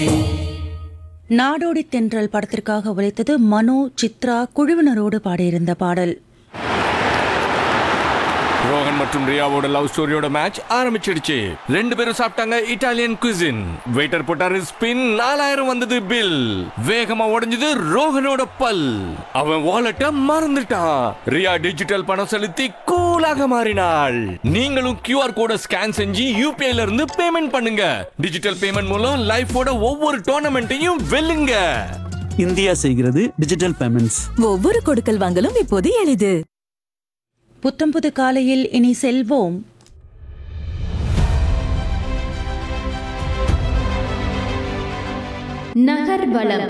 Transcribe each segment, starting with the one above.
நாடோடி தென்றல் படத்திற்காக உழைத்தது மனோ சித்ரா குழுவினரோடு பாடியிருந்த பாடல் ரோஹன் மற்றும் ரியாவோட லவ் ஸ்டோரியோட மேட்ச் ஆரம்பிச்சிடுச்சு ரெண்டு பேரும் சாப்பிட்டாங்க இட்டாலியன் குசின் வெயிட்டர் போட்டாரு ஸ்பின் நாலாயிரம் வந்தது பில் வேகமா உடைஞ்சது ரோஹனோட பல் அவன் வாலெட்ட மறந்துட்டான் ரியா டிஜிட்டல் பணம் செலுத்தி கூலாக மாறினாள் நீங்களும் கியூஆர் கோட ஸ்கேன் செஞ்சு யூபிஐல இருந்து பேமெண்ட் பண்ணுங்க டிஜிட்டல் பேமெண்ட் மூலம் லைஃபோட ஒவ்வொரு டோர்னமெண்ட்டையும் வெல்லுங்க இந்தியா செய்கிறது டிஜிட்டல் பேமெண்ட்ஸ் ஒவ்வொரு கொடுக்கல் வாங்கலும் இப்போது எளிது புத்தம்புது காலையில் இனி செல்வோம் நகர்வலம்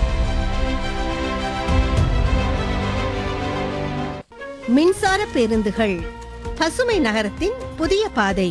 மின்சார பேருந்துகள் பசுமை நகரத்தின் புதிய பாதை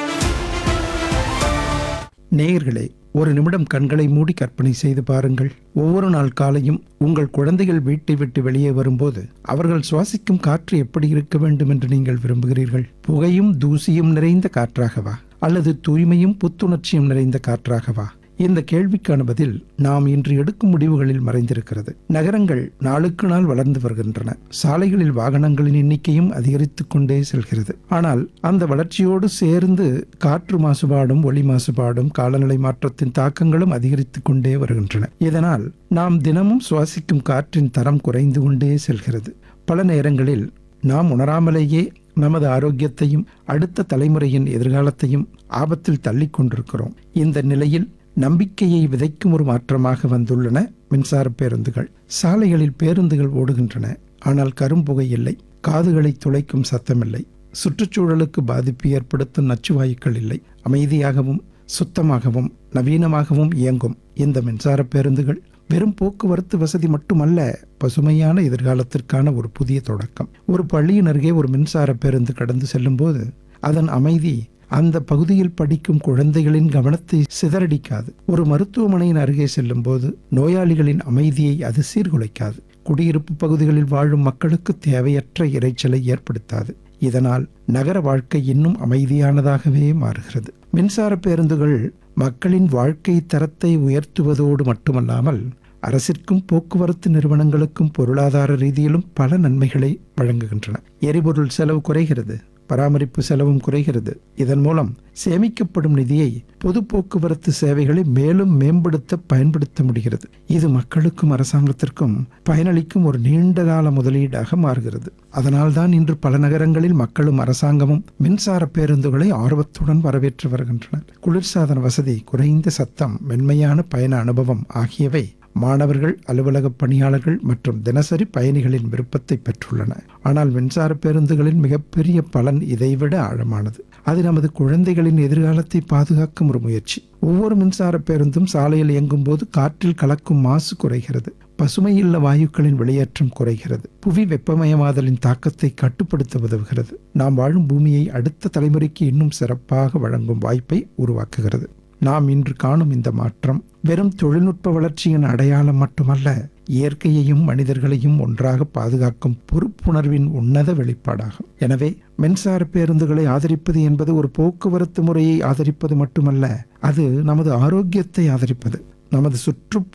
நேயர்களே ஒரு நிமிடம் கண்களை மூடி கற்பனை செய்து பாருங்கள் ஒவ்வொரு நாள் காலையும் உங்கள் குழந்தைகள் வீட்டை விட்டு வெளியே வரும்போது அவர்கள் சுவாசிக்கும் காற்று எப்படி இருக்க வேண்டும் என்று நீங்கள் விரும்புகிறீர்கள் புகையும் தூசியும் நிறைந்த காற்றாகவா அல்லது தூய்மையும் புத்துணர்ச்சியும் நிறைந்த காற்றாகவா இந்த கேள்விக்கான பதில் நாம் இன்று எடுக்கும் முடிவுகளில் மறைந்திருக்கிறது நகரங்கள் நாளுக்கு நாள் வளர்ந்து வருகின்றன சாலைகளில் வாகனங்களின் எண்ணிக்கையும் அதிகரித்துக் கொண்டே செல்கிறது ஆனால் அந்த வளர்ச்சியோடு சேர்ந்து காற்று மாசுபாடும் ஒளி மாசுபாடும் காலநிலை மாற்றத்தின் தாக்கங்களும் அதிகரித்துக் கொண்டே வருகின்றன இதனால் நாம் தினமும் சுவாசிக்கும் காற்றின் தரம் குறைந்து கொண்டே செல்கிறது பல நேரங்களில் நாம் உணராமலேயே நமது ஆரோக்கியத்தையும் அடுத்த தலைமுறையின் எதிர்காலத்தையும் ஆபத்தில் தள்ளிக் கொண்டிருக்கிறோம் இந்த நிலையில் நம்பிக்கையை விதைக்கும் ஒரு மாற்றமாக வந்துள்ளன மின்சார பேருந்துகள் சாலைகளில் பேருந்துகள் ஓடுகின்றன ஆனால் கரும்புகை இல்லை காதுகளை துளைக்கும் சத்தமில்லை சுற்றுச்சூழலுக்கு பாதிப்பு ஏற்படுத்தும் நச்சுவாயுக்கள் இல்லை அமைதியாகவும் சுத்தமாகவும் நவீனமாகவும் இயங்கும் இந்த மின்சார பேருந்துகள் வெறும் போக்குவரத்து வசதி மட்டுமல்ல பசுமையான எதிர்காலத்திற்கான ஒரு புதிய தொடக்கம் ஒரு பள்ளியின் அருகே ஒரு மின்சார பேருந்து கடந்து செல்லும்போது அதன் அமைதி அந்த பகுதியில் படிக்கும் குழந்தைகளின் கவனத்தை சிதறடிக்காது ஒரு மருத்துவமனையின் அருகே செல்லும்போது நோயாளிகளின் அமைதியை அது சீர்குலைக்காது குடியிருப்பு பகுதிகளில் வாழும் மக்களுக்கு தேவையற்ற இரைச்சலை ஏற்படுத்தாது இதனால் நகர வாழ்க்கை இன்னும் அமைதியானதாகவே மாறுகிறது மின்சார பேருந்துகள் மக்களின் வாழ்க்கை தரத்தை உயர்த்துவதோடு மட்டுமல்லாமல் அரசிற்கும் போக்குவரத்து நிறுவனங்களுக்கும் பொருளாதார ரீதியிலும் பல நன்மைகளை வழங்குகின்றன எரிபொருள் செலவு குறைகிறது பராமரிப்பு செலவும் குறைகிறது இதன் மூலம் சேமிக்கப்படும் நிதியை பொது போக்குவரத்து சேவைகளை மேலும் மேம்படுத்த பயன்படுத்த முடிகிறது இது மக்களுக்கும் அரசாங்கத்திற்கும் பயனளிக்கும் ஒரு நீண்டகால முதலீடாக மாறுகிறது அதனால்தான் இன்று பல நகரங்களில் மக்களும் அரசாங்கமும் மின்சார பேருந்துகளை ஆர்வத்துடன் வரவேற்று வருகின்றனர் குளிர்சாதன வசதி குறைந்த சத்தம் மென்மையான பயண அனுபவம் ஆகியவை மாணவர்கள் அலுவலக பணியாளர்கள் மற்றும் தினசரி பயணிகளின் விருப்பத்தை பெற்றுள்ளன ஆனால் மின்சார பேருந்துகளின் மிகப்பெரிய பலன் இதைவிட ஆழமானது அது நமது குழந்தைகளின் எதிர்காலத்தை பாதுகாக்கும் ஒரு முயற்சி ஒவ்வொரு மின்சார பேருந்தும் சாலையில் இயங்கும் போது காற்றில் கலக்கும் மாசு குறைகிறது பசுமையுள்ள வாயுக்களின் வெளியேற்றம் குறைகிறது புவி வெப்பமயமாதலின் தாக்கத்தை கட்டுப்படுத்த உதவுகிறது நாம் வாழும் பூமியை அடுத்த தலைமுறைக்கு இன்னும் சிறப்பாக வழங்கும் வாய்ப்பை உருவாக்குகிறது நாம் இன்று காணும் இந்த மாற்றம் வெறும் தொழில்நுட்ப வளர்ச்சியின் அடையாளம் மட்டுமல்ல இயற்கையையும் மனிதர்களையும் ஒன்றாக பாதுகாக்கும் பொறுப்புணர்வின் உன்னத வெளிப்பாடாகும் எனவே மின்சார பேருந்துகளை ஆதரிப்பது என்பது ஒரு போக்குவரத்து முறையை ஆதரிப்பது மட்டுமல்ல அது நமது ஆரோக்கியத்தை ஆதரிப்பது நமது சுற்றுப்புற